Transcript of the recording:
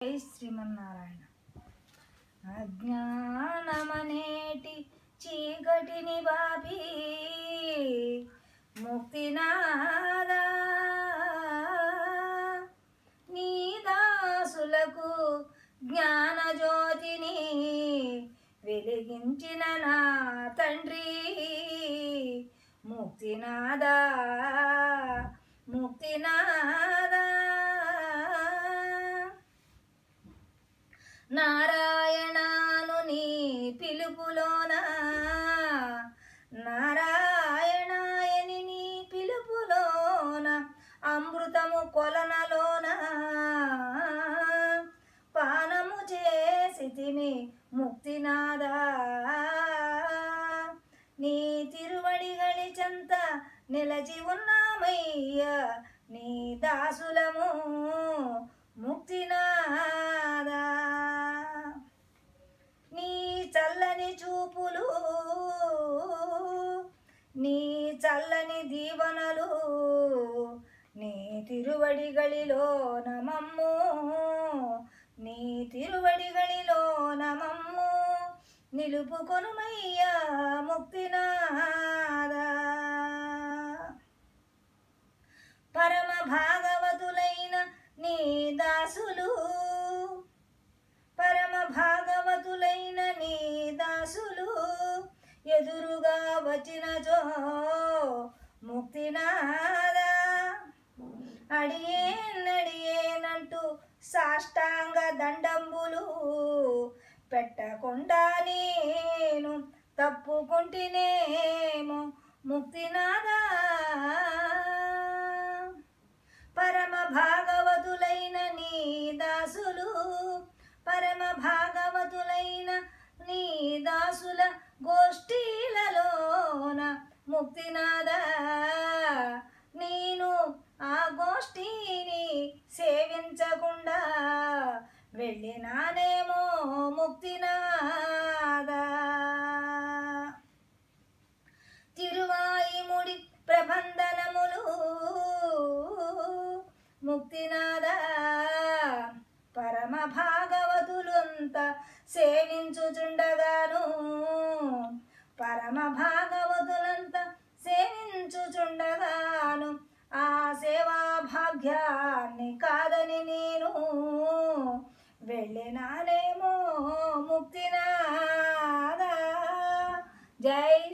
జై శ్రీమన్నారాయణ అజ్ఞానమనేటి చీకటిని బాబి ముక్తినాదా నీ దాసులకు జ్ఞానజ్యోతిని వెలిగించిన నా తండ్రి ముక్తినాదా ముక్తినాదా నారాయణాను నీ పిలుపులోన నారాయణాయని నీ పిలుపులోన అమృతము కొలనలోన పానము చేసితిమి ముక్తినాదా నీ తిరువడిగలి చెంత నిలచి ఉన్నామయ్యా నీ దాసులము ముక్తినాదా నీ చల్లని చూపులు నీ చల్లని దీవనలు నీ తిరువడిగలిలో నమమ్ము నీ తిరువడిగలిలో నమమ్ము నిలుపుకొనుమయ్యా ముక్తినాదా పరమ భాగవతులైన నీ దాసులు పరమ భాగవతులైన నీ దాసులు ఎదురుగా వచ్చినచో ముక్తినాదా అడియేనడియేనంటూ సాష్టాంగ దండంబులు పెట్టకుండా నేను తప్పుకుంటేనేమో ముక్తినాదా పరమ భాగవతులైన నీ దాసులు పరమ భాగవతులైన నీ దాసుల గోష్ఠీలలోన ముక్తినాదా నేను ఆ గోష్ఠిని సేవించకుండా వెళ్ళినానేమో ముక్తినాదా తిరువాయిముడి ప్రబంధనములు ముక్తినాదా పరమ భాగవతులంత సేవించుచుండగాను పరమ భాగవతులంత సేవించుచుండగాను ఆ సేవా భాగ్యాన్ని కాదని నేను వెళ్ళినానేమో ముక్తినాదా జై